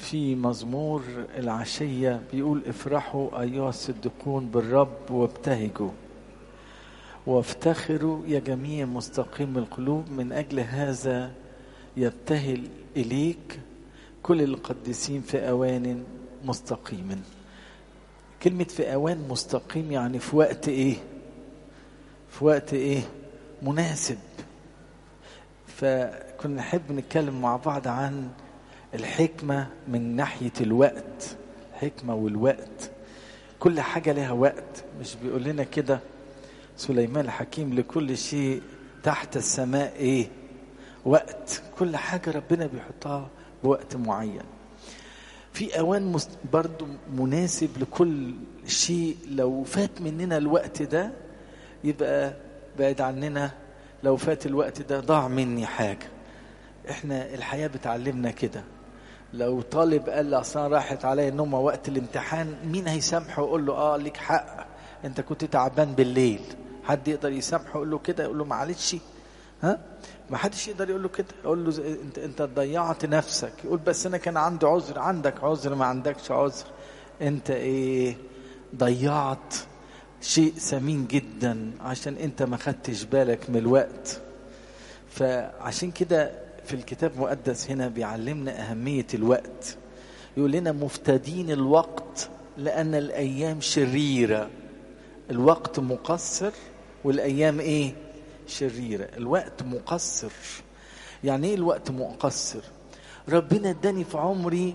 في مزمور العشية بيقول افرحوا أيها الصديقون بالرب وابتهجوا وافتخروا يا جميع مستقيم القلوب من أجل هذا يبتهل إليك كل القديسين في أوان مستقيم كلمة في أوان مستقيم يعني في وقت إيه في وقت إيه مناسب فكنا نحب نتكلم مع بعض عن الحكمة من ناحية الوقت الحكمة والوقت كل حاجة لها وقت مش بيقول لنا كده سليمان الحكيم لكل شيء تحت السماء ايه وقت كل حاجة ربنا بيحطها بوقت معين في اوان مست... برضو مناسب لكل شيء لو فات مننا الوقت ده يبقى بعد عننا لو فات الوقت ده ضاع مني حاجة احنا الحياة بتعلمنا كده لو طالب قال لي اصلا راحت عليا النومه وقت الامتحان مين هيسامحه ويقول له اه ليك حق انت كنت تعبان بالليل حد يقدر يسامحه يقول له كده يقول له معلش ها ما حدش يقدر يقول له كده يقول له انت انت ضيعت نفسك يقول بس انا كان عندي عذر عندك عذر ما عندكش عذر انت ايه ضيعت شيء ثمين جدا عشان انت ما خدتش بالك من الوقت فعشان كده في الكتاب المقدس هنا بيعلمنا أهمية الوقت يقول لنا مفتدين الوقت لأن الأيام شريرة الوقت مقصر والأيام إيه شريرة الوقت مقصر يعني إيه الوقت مقصر ربنا اداني في عمري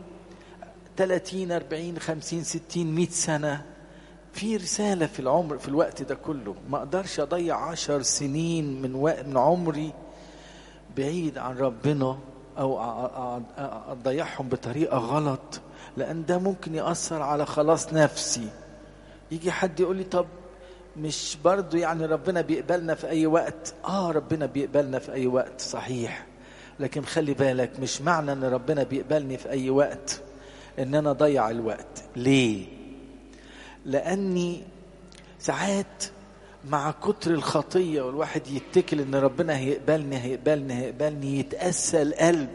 30 40 50 60 100 سنة في رسالة في العمر في الوقت ده كله ما أقدرش أضيع عشر سنين من وقت من عمري بعيد عن ربنا او اضيعهم بطريقه غلط لان ده ممكن ياثر على خلاص نفسي يجي حد يقول لي طب مش برضو يعني ربنا بيقبلنا في اي وقت اه ربنا بيقبلنا في اي وقت صحيح لكن خلي بالك مش معنى ان ربنا بيقبلني في اي وقت ان انا اضيع الوقت ليه لاني ساعات مع كتر الخطية والواحد يتكل ان ربنا هيقبلني هيقبلني هيقبلني يتأسى القلب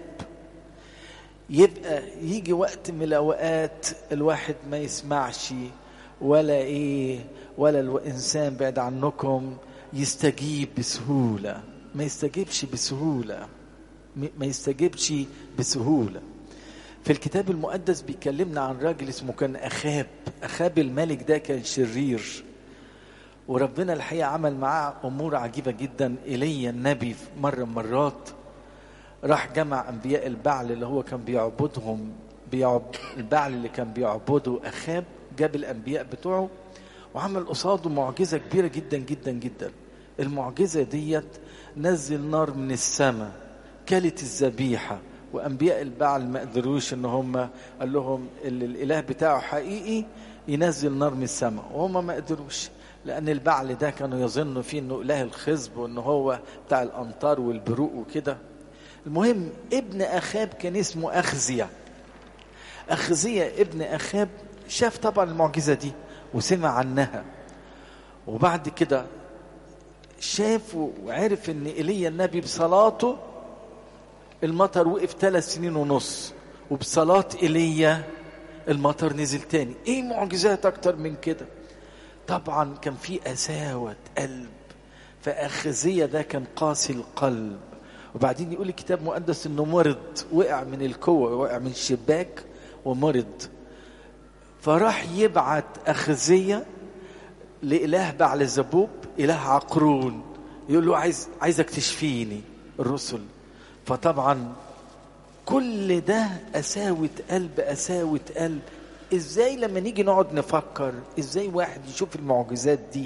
يبقى يجي وقت من الاوقات الواحد ما يسمعش ولا ايه ولا الانسان بعد عنكم يستجيب بسهولة ما يستجيبش بسهولة ما يستجيبش بسهولة في الكتاب المقدس بيكلمنا عن راجل اسمه كان أخاب أخاب الملك ده كان شرير وربنا الحقيقة عمل معاه أمور عجيبة جدا إيليا النبي في مرة من مرات راح جمع أنبياء البعل اللي هو كان بيعبدهم بيعب البعل اللي كان بيعبده أخاب جاب الأنبياء بتوعه وعمل قصاده معجزة كبيرة جدا جدا جدا المعجزة ديت نزل نار من السماء كلت الذبيحة وأنبياء البعل ما قدروش إن هم قال لهم اللي الإله بتاعه حقيقي ينزل نار من السماء وهم ما قدروش لأن البعل ده كانوا يظنوا فيه إنه إله الخصب وإن هو بتاع الأمطار والبروق وكده المهم ابن أخاب كان اسمه أخزية أخزية ابن أخاب شاف طبعا المعجزة دي وسمع عنها وبعد كده شاف وعرف ان ايليا النبي بصلاته المطر وقف ثلاث سنين ونص وبصلاة ايليا المطر نزل تاني ايه معجزات اكتر من كده طبعا كان في قساوة قلب فأخزية ده كان قاسي القلب وبعدين يقول الكتاب مقدس انه مرض وقع من الكوة وقع من الشباك ومرض فراح يبعت أخزية لإله بعل زبوب إله عقرون يقول له عايز عايزك تشفيني الرسل فطبعا كل ده قساوة قلب قساوة قلب ازاي لما نيجي نقعد نفكر ازاي واحد يشوف المعجزات دي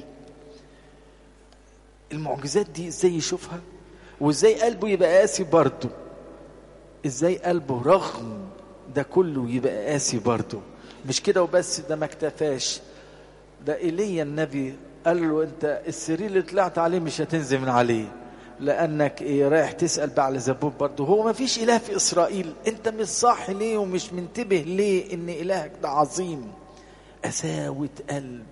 المعجزات دي ازاي يشوفها وازاي قلبه يبقى قاسي برضه ازاي قلبه رغم ده كله يبقى قاسي برضه مش كده وبس ده ما اكتفاش ده ايليا النبي قال له انت السرير اللي طلعت عليه مش هتنزل من عليه لانك ايه رايح تسال بعل زبوب برضه هو ما فيش اله في اسرائيل انت مش صاحي ليه ومش منتبه ليه ان الهك ده عظيم قساوه قلب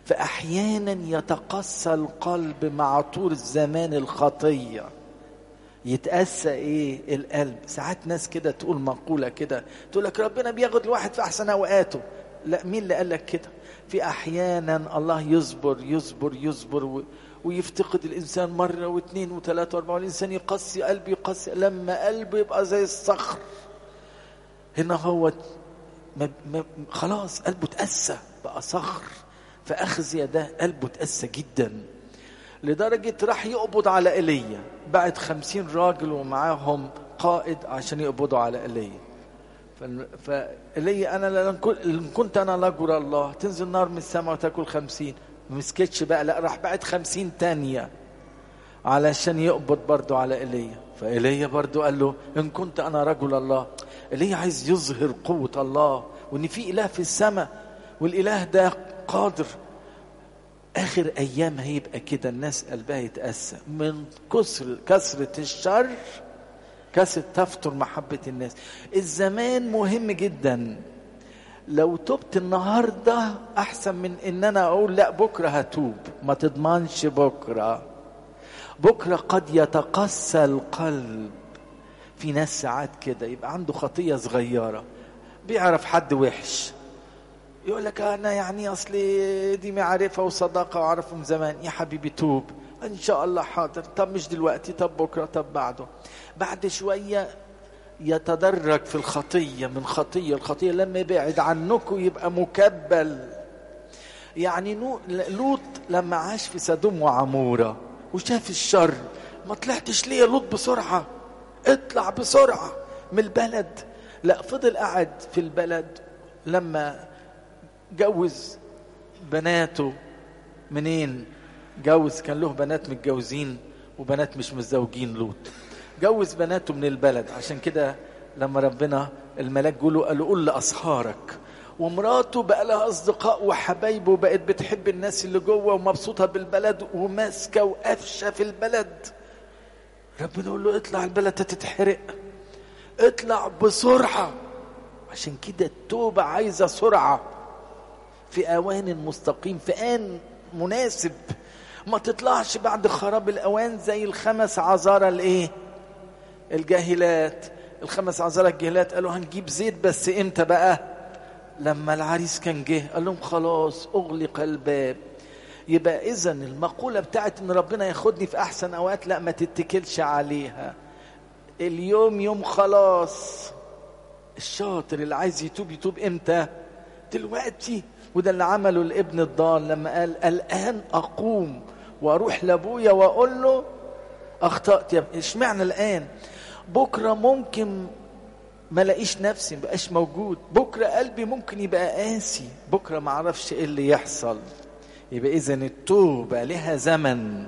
فاحيانا يتقسى القلب مع طول الزمان الخطيه يتأسى ايه القلب ساعات ناس كده تقول مقولة كده تقول لك ربنا بياخد الواحد في احسن اوقاته لا مين اللي قال لك كده في احيانا الله يصبر يصبر يصبر و... ويفتقد الانسان مره واثنين وثلاثه واربعه والانسان يقسي قلبه يقسي لما قلبه يبقى زي الصخر هنا هو ما ما خلاص قلبه اتأسى بقى صخر فأخزي ده قلبه اتأسى جدا لدرجة راح يقبض على ايليا بعد خمسين راجل ومعاهم قائد عشان يقبضوا على ايليا فايليا انا لن كنت انا لجر الله تنزل نار من السماء وتاكل خمسين مسكتش بقى لا راح بعد خمسين تانية علشان يقبض برضو على ايليا فايليا برضو قال له ان كنت انا رجل الله ايليا عايز يظهر قوة الله وان في اله في السماء والاله ده قادر اخر ايام هيبقى كده الناس قلبها يتأسى من كسر كثرة الشر كثرة تفتر محبة الناس الزمان مهم جدا لو تبت النهاردة احسن من ان انا اقول لا بكرة هتوب ما تضمنش بكرة بكرة قد يتقسى القلب في ناس ساعات كده يبقى عنده خطية صغيرة بيعرف حد وحش يقول لك انا يعني اصلي دي معرفه وصداقه واعرفه من زمان يا حبيبي توب ان شاء الله حاضر طب مش دلوقتي طب بكره طب بعده بعد شويه يتدرج في الخطيه من خطيه الخطيه لما يبعد عنكم يبقى مكبل يعني لوط لما عاش في سدوم وعموره وشاف الشر ما طلعتش ليه لوط بسرعه اطلع بسرعه من البلد لا فضل قاعد في البلد لما جوز بناته منين جوز كان له بنات متجوزين وبنات مش متزوجين لوط جوز بناته من البلد عشان كده لما ربنا الملاك جوله قالوا قول لاصهارك ومراته بقى لها اصدقاء وحبايب وبقت بتحب الناس اللي جوه ومبسوطه بالبلد وماسكه وقفشه في البلد ربنا يقول له اطلع البلد هتتحرق اطلع بسرعه عشان كده التوبه عايزه سرعه في اوان مستقيم في ان مناسب ما تطلعش بعد خراب الاوان زي الخمس عذارى الايه الجاهلات الخمس عذارى الجاهلات قالوا هنجيب زيت بس امتى بقى لما العريس كان جه قال لهم خلاص اغلق الباب يبقى اذا المقوله بتاعت ان ربنا ياخدني في احسن اوقات لا ما تتكلش عليها اليوم يوم خلاص الشاطر اللي عايز يتوب يتوب امتى دلوقتي وده اللي عمله الابن الضال لما قال الان اقوم واروح لابويا واقول له اخطات يا ابني اشمعنى الان بكره ممكن ما لاقيش نفسي ما بقاش موجود بكره قلبي ممكن يبقى قاسي بكره ما اعرفش ايه اللي يحصل يبقى اذا التوبه لها زمن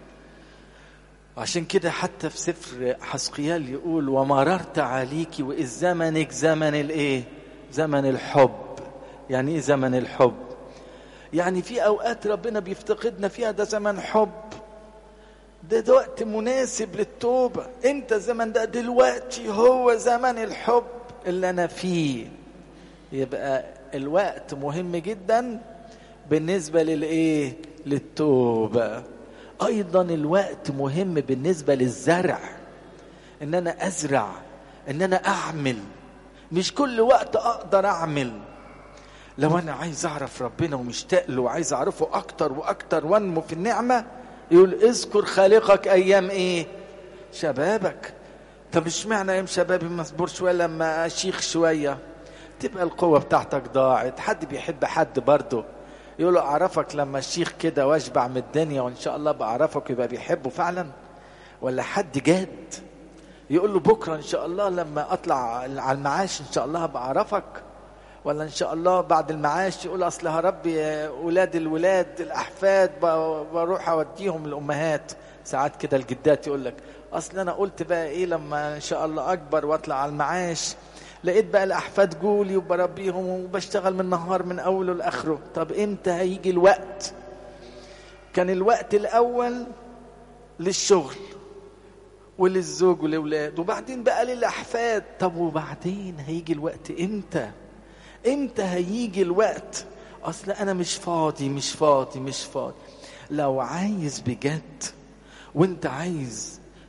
عشان كده حتى في سفر حسقيال يقول ومررت عليك واذ زمنك زمن الايه زمن الحب يعني ايه زمن الحب يعني في اوقات ربنا بيفتقدنا فيها ده زمن حب ده, ده وقت مناسب للتوبة امتى زمن ده دلوقتي هو زمن الحب اللي انا فيه يبقى الوقت مهم جدا بالنسبة للايه للتوبة ايضا الوقت مهم بالنسبة للزرع ان انا ازرع ان انا اعمل مش كل وقت اقدر اعمل لو انا عايز اعرف ربنا ومشتاق له وعايز اعرفه اكتر واكتر وانمو في النعمه يقول اذكر خالقك ايام ايه شبابك طب مش معنى ايام شبابي مصبور شويه لما اشيخ شويه تبقى القوه بتاعتك ضاعت حد بيحب حد برضه يقول له اعرفك لما الشيخ كده واشبع من الدنيا وان شاء الله بعرفك يبقى بيحبه فعلا ولا حد جاد يقول له بكره ان شاء الله لما اطلع على المعاش ان شاء الله بعرفك ولا ان شاء الله بعد المعاش يقول اصل هربي اولاد الولاد الاحفاد بروح اوديهم الامهات ساعات كده الجدات يقول لك اصل انا قلت بقى ايه لما ان شاء الله اكبر واطلع على المعاش لقيت بقى الاحفاد جولي وبربيهم وبشتغل من النهار من اوله لاخره طب امتى هيجي الوقت كان الوقت الاول للشغل وللزوج والاولاد وبعدين بقى للاحفاد طب وبعدين هيجي الوقت امتى امتى هيجي الوقت اصل انا مش فاضي مش فاضي مش فاضي لو عايز بجد وانت عايز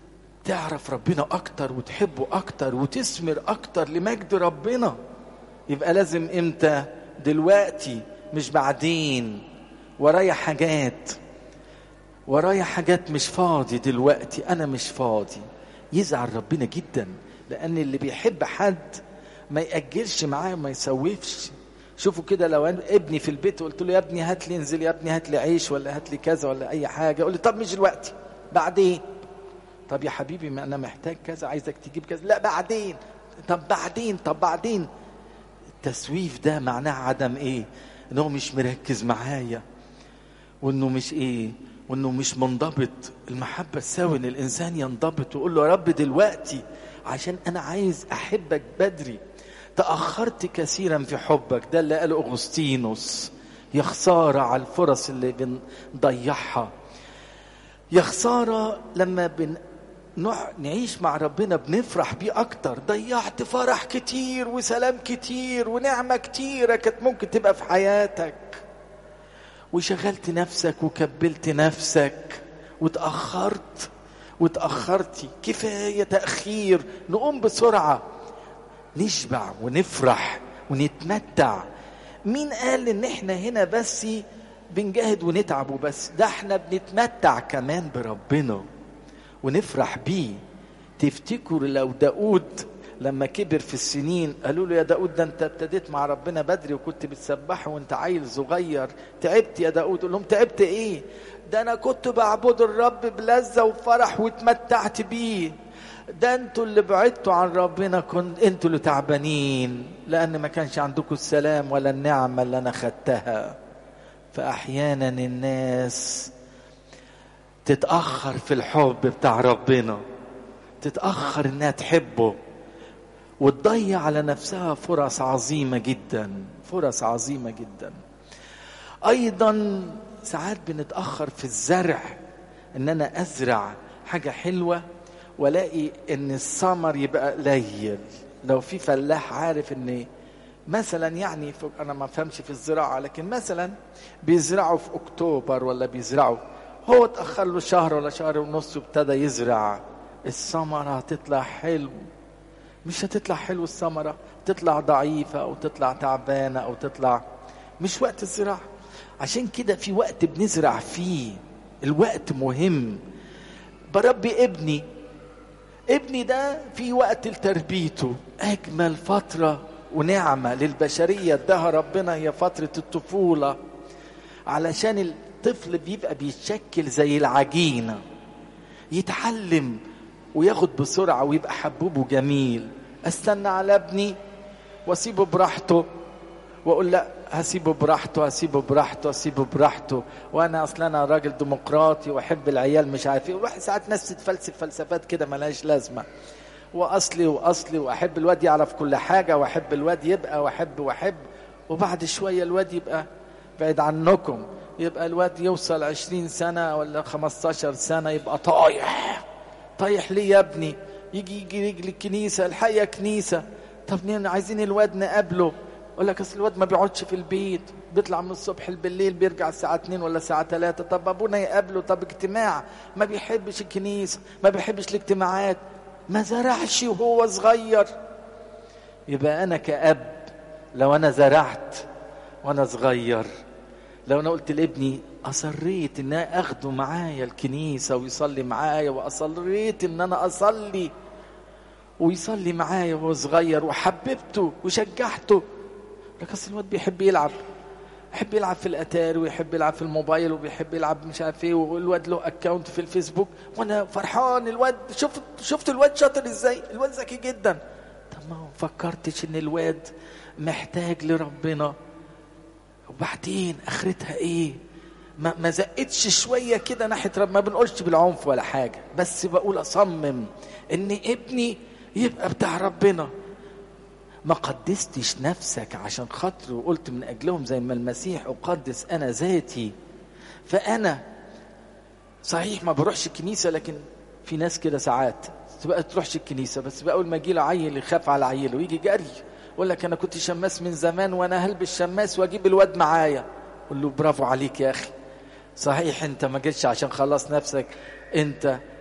تعرف ربنا اكتر وتحبه اكتر وتثمر اكتر لمجد ربنا يبقى لازم امتى دلوقتي مش بعدين ورايا حاجات ورايا حاجات مش فاضي دلوقتي انا مش فاضي يزعل ربنا جدا لان اللي بيحب حد ما ياجلش معاه ما يسوفش شوفوا كده لو أنا ابني في البيت وقلت له يا ابني هات لي انزل يا ابني هات لي عيش ولا هات لي كذا ولا اي حاجه يقول لي طب مش دلوقتي بعدين طب يا حبيبي ما انا محتاج كذا عايزك تجيب كذا لا بعدين طب بعدين طب بعدين التسويف ده معناه عدم ايه ان هو مش مركز معايا وانه مش ايه وانه مش منضبط المحبه تساوي ان الانسان ينضبط ويقول له يا رب دلوقتي عشان انا عايز احبك بدري تاخرت كثيرا في حبك ده اللي قاله اغسطينوس يا خساره على الفرص اللي بنضيعها يا خساره لما بن نوع نعيش مع ربنا بنفرح بيه اكتر ضيعت فرح كتير وسلام كتير ونعمه كتيره كانت ممكن تبقى في حياتك وشغلت نفسك وكبلت نفسك وتاخرت وتاخرتي كفايه تاخير نقوم بسرعه نشبع ونفرح ونتمتع مين قال ان احنا هنا بس بنجاهد ونتعب وبس ده احنا بنتمتع كمان بربنا ونفرح بيه تفتكر لو داود لما كبر في السنين قالوا له يا داود ده انت ابتديت مع ربنا بدري وكنت بتسبحه وانت عيل صغير تعبت يا داود قول لهم تعبت ايه ده انا كنت بعبد الرب بلذة وفرح واتمتعت بيه ده انتوا اللي بعدتوا عن ربنا كنت انتوا اللي تعبانين لان ما كانش عندكم السلام ولا النعمة اللي انا خدتها فاحيانا الناس تتأخر في الحب بتاع ربنا تتأخر انها تحبه وتضيع على نفسها فرص عظيمة جدا فرص عظيمة جدا ايضا ساعات بنتأخر في الزرع ان انا ازرع حاجة حلوة والاقي ان الثمر يبقى قليل لو في فلاح عارف ان مثلا يعني انا ما فهمش في الزراعة لكن مثلا بيزرعوا في اكتوبر ولا بيزرعوا هو اتأخر له شهر ولا شهر ونص وابتدى يزرع الثمرة هتطلع حلو مش هتطلع حلو الثمرة تطلع ضعيفة أو تطلع تعبانة أو تطلع مش وقت الزراعة عشان كده في وقت بنزرع فيه الوقت مهم بربي ابني ابني ده في وقت لتربيته أجمل فترة ونعمة للبشرية اداها ربنا هي فترة الطفولة علشان الطفل بيبقى بيتشكل زي العجينة يتعلم وياخد بسرعة ويبقى حبوبه جميل استنى على ابني واسيبه براحته واقول لا هسيبه براحته هسيبه براحته هسيبه براحته وانا اصلا انا راجل ديمقراطي واحب العيال مش عارف ايه وواحد ساعات ناس تتفلسف فلسفات كده ملهاش لازمه واصلي واصلي واحب الواد يعرف كل حاجه واحب الواد يبقى واحب واحب وبعد شويه الواد يبقى بعيد عنكم يبقى الواد يوصل عشرين سنة ولا خمستاشر سنة يبقى طايح طايح ليه يا ابني يجي يجي رجل الكنيسة الحقيقة كنيسة طب مين عايزين الواد نقابله يقول لك اصل الواد ما بيقعدش في البيت بيطلع من الصبح بالليل بيرجع الساعة 2 ولا الساعة 3 طب ابونا يقابله طب اجتماع ما بيحبش الكنيسة ما بيحبش الاجتماعات ما زرعش وهو صغير يبقى انا كأب لو انا زرعت وانا صغير لو انا قلت لابني اصريت ان انا اخده معايا الكنيسه ويصلي معايا واصريت ان انا اصلي ويصلي معايا وهو صغير وحببته وشجعته لكن اصل الواد بيحب يلعب يحب يلعب في الاتاري ويحب يلعب في الموبايل وبيحب يلعب مش عارف ايه والواد له اكونت في الفيسبوك وانا فرحان الواد شفت شفت الواد شاطر ازاي الواد ذكي جدا طب ما فكرتش ان الواد محتاج لربنا وبعدين اخرتها ايه ما, ما زقتش شويه كده ناحيه رب ما بنقولش بالعنف ولا حاجه بس بقول اصمم ان ابني يبقى بتاع ربنا ما قدستش نفسك عشان خاطر وقلت من اجلهم زي ما المسيح اقدس انا ذاتي فانا صحيح ما بروحش الكنيسه لكن في ناس كده ساعات تبقى تروحش الكنيسه بس بقى اول ما يجي له عيل يخاف على عيله ويجي جري يقول لك انا كنت شماس من زمان وانا هلبس شماس واجيب الواد معايا قول له برافو عليك يا اخي صحيح انت ما جيتش عشان خلاص نفسك انت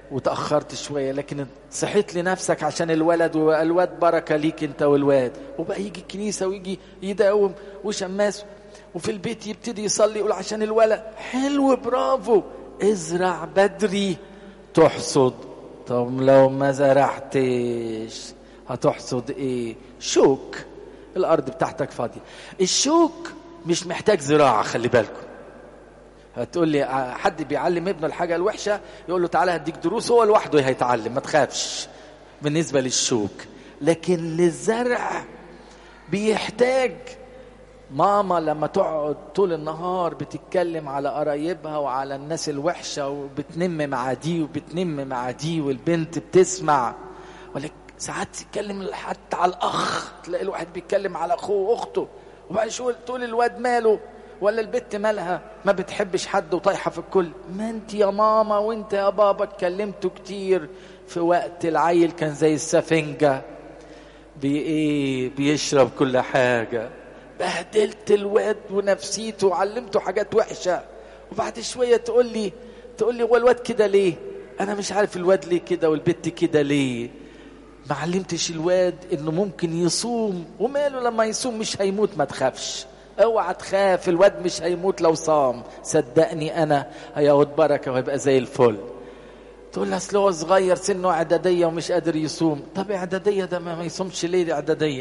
وتأخرت شوية لكن صحيت لنفسك عشان الولد والواد بركة ليك انت والواد وبقى يجي الكنيسة ويجي يداوم وشماس وفي البيت يبتدي يصلي يقول عشان الولد حلو برافو ازرع بدري تحصد طب لو ما زرعتش هتحصد ايه شوك الارض بتاعتك فاضيه الشوك مش محتاج زراعه خلي بالكم هتقول لي حد بيعلم ابنه الحاجه الوحشه يقول له تعالى هديك دروس هو لوحده هيتعلم ما تخافش بالنسبه للشوك لكن للزرع بيحتاج ماما لما تقعد طول النهار بتتكلم على قرايبها وعلى الناس الوحشه وبتنم مع دي وبتنم مع دي والبنت بتسمع ولك ساعات تتكلم حتى على الاخ تلاقي الواحد بيتكلم على اخوه واخته وبعد شو تقول الواد ماله ولا البت مالها ما بتحبش حد وطايحه في الكل ما انت يا ماما وانت يا بابا اتكلمتوا كتير في وقت العيل كان زي السفنجه بي ايه بيشرب كل حاجه بهدلت الواد ونفسيته وعلمته حاجات وحشه وبعد شويه تقول لي تقول لي هو الواد كده ليه انا مش عارف الواد ليه كده والبت كده ليه ما علمتش الواد انه ممكن يصوم وماله لما يصوم مش هيموت ما تخافش اوعى تخاف الواد مش هيموت لو صام صدقني انا هياخد بركه وهيبقى زي الفل تقول لي اصل هو صغير سنه اعداديه ومش قادر يصوم طب اعداديه ده ما يصومش ليه اعداديه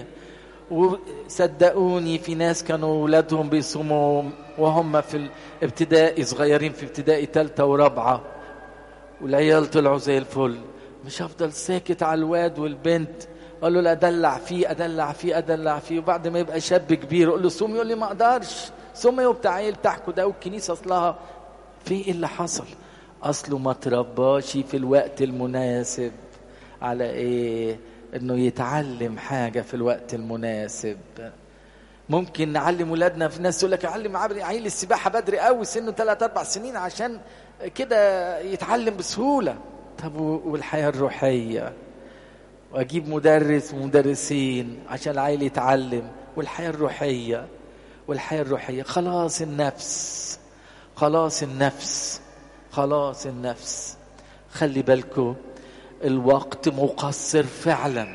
وصدقوني في ناس كانوا اولادهم بيصوموا وهم في الابتدائي صغيرين في ابتدائي ثالثه ورابعه والعيال طلعوا زي الفل مش هفضل ساكت على الواد والبنت اقول له لا ادلع فيه ادلع فيه ادلع فيه وبعد ما يبقى شاب كبير اقول له صوم يقول لي ما اقدرش صوم ايه وبتاع عيل تحكوا ده والكنيسه اصلها في ايه اللي حصل اصله ما ترباش في الوقت المناسب على ايه انه يتعلم حاجه في الوقت المناسب ممكن نعلم ولادنا في ناس تقول لك علم عيل السباحه بدري قوي سنه 3 4 سنين عشان كده يتعلم بسهوله طب والحياه الروحيه واجيب مدرس ومدرسين عشان العيل يتعلم والحياه الروحيه والحياه الروحيه خلاص النفس خلاص النفس خلاص النفس خلي بالكم الوقت مقصر فعلا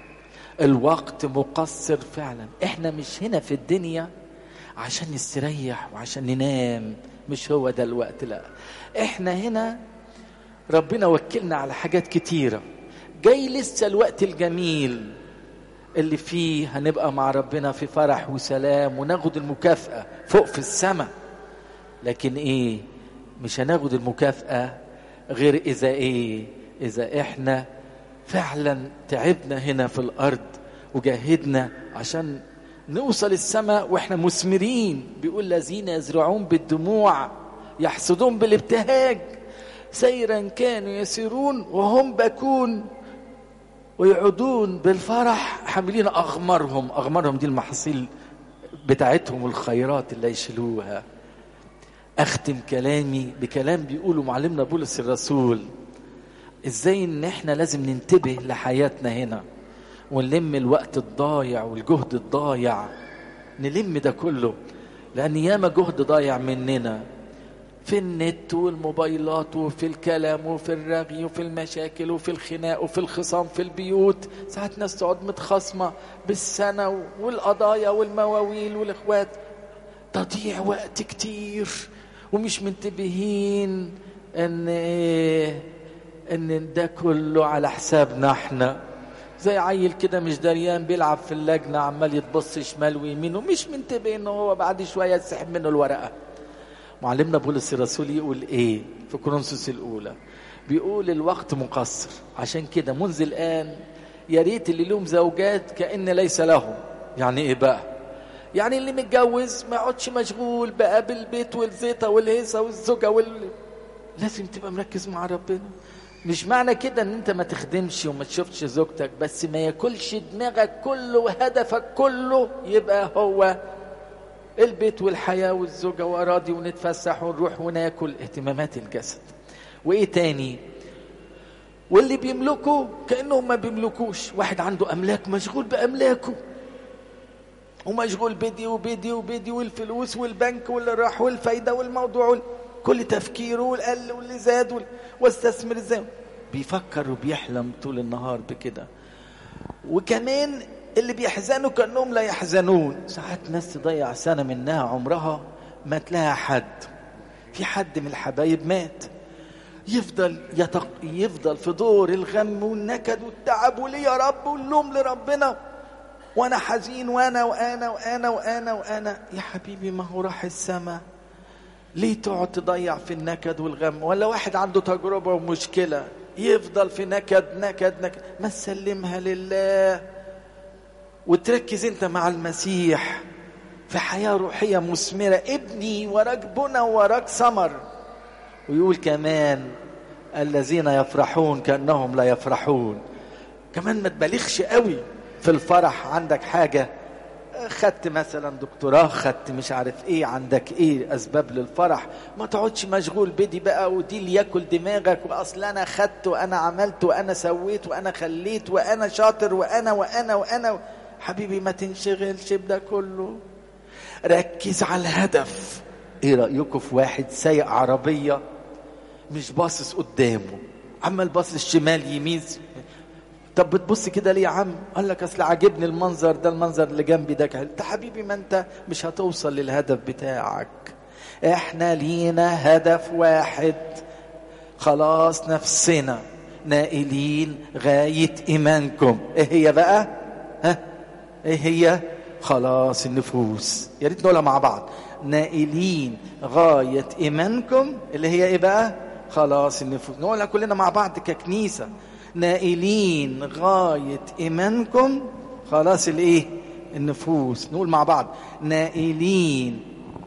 الوقت مقصر فعلا احنا مش هنا في الدنيا عشان نستريح وعشان ننام مش هو ده الوقت لا احنا هنا ربنا وكلنا على حاجات كتيرة جاي لسه الوقت الجميل اللي فيه هنبقى مع ربنا في فرح وسلام وناخد المكافأة فوق في السماء لكن ايه مش هناخد المكافأة غير إذا إيه إذا إحنا فعلا تعبنا هنا في الأرض وجاهدنا عشان نوصل السماء وإحنا مثمرين بيقول الذين يزرعون بالدموع يحصدون بالابتهاج سيرا كانوا يسيرون وهم بكون ويعودون بالفرح حاملين أغمارهم أغمارهم دي المحاصيل بتاعتهم الخيرات اللي يشيلوها اختم كلامي بكلام بيقوله معلمنا بولس الرسول ازاي ان احنا لازم ننتبه لحياتنا هنا ونلم الوقت الضايع والجهد الضايع نلم ده كله لان ياما جهد ضايع مننا في النت والموبايلات وفي الكلام وفي الرغي وفي المشاكل وفي الخناق وفي الخصام في البيوت ساعات ناس تقعد متخاصمه بالسنه والقضايا والمواويل والاخوات تضيع وقت كتير ومش منتبهين ان ايه ان ده كله على حسابنا احنا زي عيل كده مش دريان بيلعب في اللجنة عمال يتبص شمال ويمين ومش منتبه ان هو بعد شوية يسحب منه الورقة معلمنا بولس الرسول يقول ايه في كورنثوس الاولى بيقول الوقت مقصر عشان كده منذ الان يا ريت اللي لهم زوجات كأن ليس لهم يعني ايه بقى يعني اللي متجوز ما يقعدش مشغول بقى بالبيت والزيطه والهيصه والزوجه وال... لازم تبقى مركز مع ربنا مش معنى كده ان انت ما تخدمش وما تشوفش زوجتك بس ما ياكلش دماغك كله وهدفك كله يبقى هو البيت والحياه والزوجه واراضي ونتفسح ونروح وناكل اهتمامات الجسد وايه تاني واللي بيملكوا كانهم ما بيملكوش واحد عنده املاك مشغول باملاكه ومشغول بدي وبدي وبدي والفلوس والبنك واللي راح والفايدة والموضوع كل تفكيره والقل واللي زاد وال... واستثمر ازاي بيفكر وبيحلم طول النهار بكده وكمان اللي بيحزنوا كانهم لا يحزنون ساعات ناس تضيع سنه منها عمرها ما تلاقي حد في حد من الحبايب مات يفضل يتق... يفضل في دور الغم والنكد والتعب وليه يا رب واللوم لربنا وانا حزين وانا وانا وانا وانا وانا يا حبيبي ما هو راح السما ليه تقعد تضيع في النكد والغم ولا واحد عنده تجربة ومشكلة يفضل في نكد نكد نكد ما تسلمها لله وتركز انت مع المسيح في حياة روحية مثمرة ابني وراك بنى وراك ثمر ويقول كمان الذين يفرحون كأنهم لا يفرحون كمان ما تبالغش قوي في الفرح عندك حاجة خدت مثلا دكتوراه خدت مش عارف ايه عندك ايه اسباب للفرح ما تقعدش مشغول بدي بقى ودي اللي ياكل دماغك واصل انا خدت وانا عملت وانا سويت وانا خليت وانا شاطر وانا وانا وانا حبيبي ما تنشغلش بده كله ركز على الهدف ايه رايكم في واحد سايق عربيه مش باصص قدامه عمال باصص الشمال يمين طب بتبص كده ليه يا عم قال لك اصل عاجبني المنظر ده المنظر اللي جنبي ده انت حبيبي ما انت مش هتوصل للهدف بتاعك احنا لينا هدف واحد خلاص نفسنا نائلين غاية إيمانكم إيه هي بقى ها إيه هي خلاص النفوس يا ريت نقولها مع بعض نائلين غاية إيمانكم اللي هي إيه بقى خلاص النفوس نقولها كلنا مع بعض ككنيسة نائلين غاية إيمانكم خلاص الإيه النفوس نقول مع بعض نائلين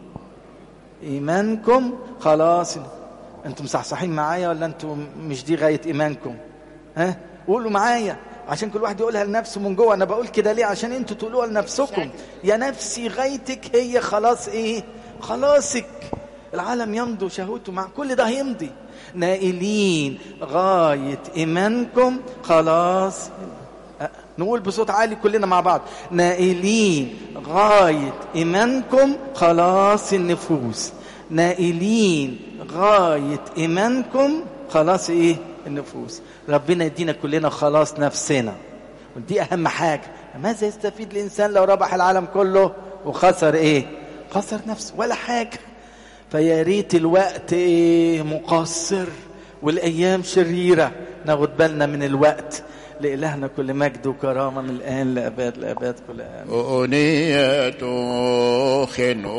إيمانكم خلاص أنتم صحصحين معايا ولا أنتم مش دي غاية إيمانكم ها قولوا معايا عشان كل واحد يقولها لنفسه من جوه انا بقول كده ليه عشان انتوا تقولوها لنفسكم يا نفسي غايتك هي خلاص ايه خلاصك العالم يمضي شهوته مع كل ده هيمضي نائلين غاية إيمانكم خلاص نقول بصوت عالي كلنا مع بعض نائلين غاية إيمانكم خلاص النفوس نائلين غاية إيمانكم خلاص إيه النفوس ربنا يدينا كلنا خلاص نفسنا ودي أهم حاجة ماذا يستفيد الإنسان لو ربح العالم كله وخسر إيه خسر نفسه ولا حاجة فيا ريت الوقت إيه مقصر والأيام شريرة ناخد بالنا من الوقت لإلهنا كل مجد وكرامة من الآن لأباد لأباد كل آمين أنية خن